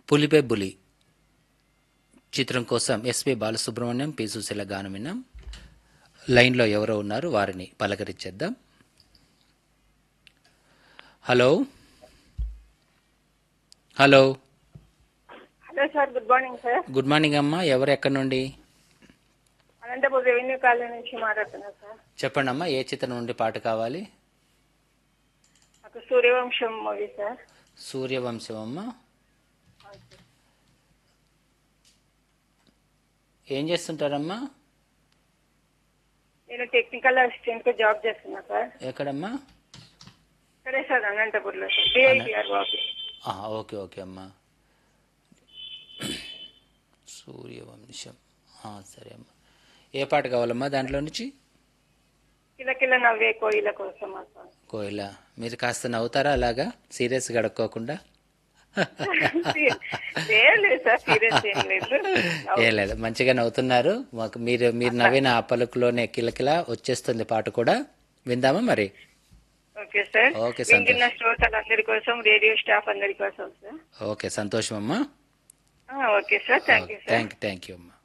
పులిపే bully చిత్రం కోసం SP Balasubrahmanyam P Susheela గానం విన్నాం లైన్లో ఎవరో ఉన్నారు వారిని పలకరించేద్దాం hello hello hello sir good morning sir good morning అమ్మా ఎవరు ఎక్కడి నుండి అనంతపురం రెవెన్యూ కాలనీ నుంచి మాట్లాడుతున్నా సార్ చెప్పండి అమ్మా ఏ చిత్రం నుండి పాట కావాలి నాకు సూర్యవంశం మూవీ సార్ సూర్యవంశం అమ్మ ఏం చేస్తుంటారమ్మా నేను టెక్నికల్ అసిస్టెంట్ గా జాబ్ చేస్తున్నా సార్ ఎక్కడమ్మా సరే సార్ అనంతపురంలో సార్ డిఐటిఆర్ ఆఫీస్ ఆహా, ఓకే ఓకే అమ్మా సూర్యవంశం ఆ, సరే అమ్మా ఏ పాట కావాలమ్మా దాంట్లో నుంచి కిలకిల నవ్వే కోయిల కోసం ఆ సార్ కోయిల మీరు కాస్త నవ్వుతారా అలాగా సీరియస్ గడుక్కోకుండా ఏం లేదు సార్ సీరియస్ ఏం లేదు ఏం లేదు మంచిగా నవ్వుతున్నారు మాకు మీరు మీరు నవ్విన ఆ పలుకులోనే కిలకిల వచ్చేస్తుంది పాట కూడా విందామా మరి ఓకే సార్ ఓకే, సంతోష్. వింటున్న శ్రోతలు అందరి కోసం రేడియో స్టాఫ్ అందరి కోసం సార్ ఓకే సంతోషం అమ్మా ఆ, okay sir thank you sir thank thank you అమ్మా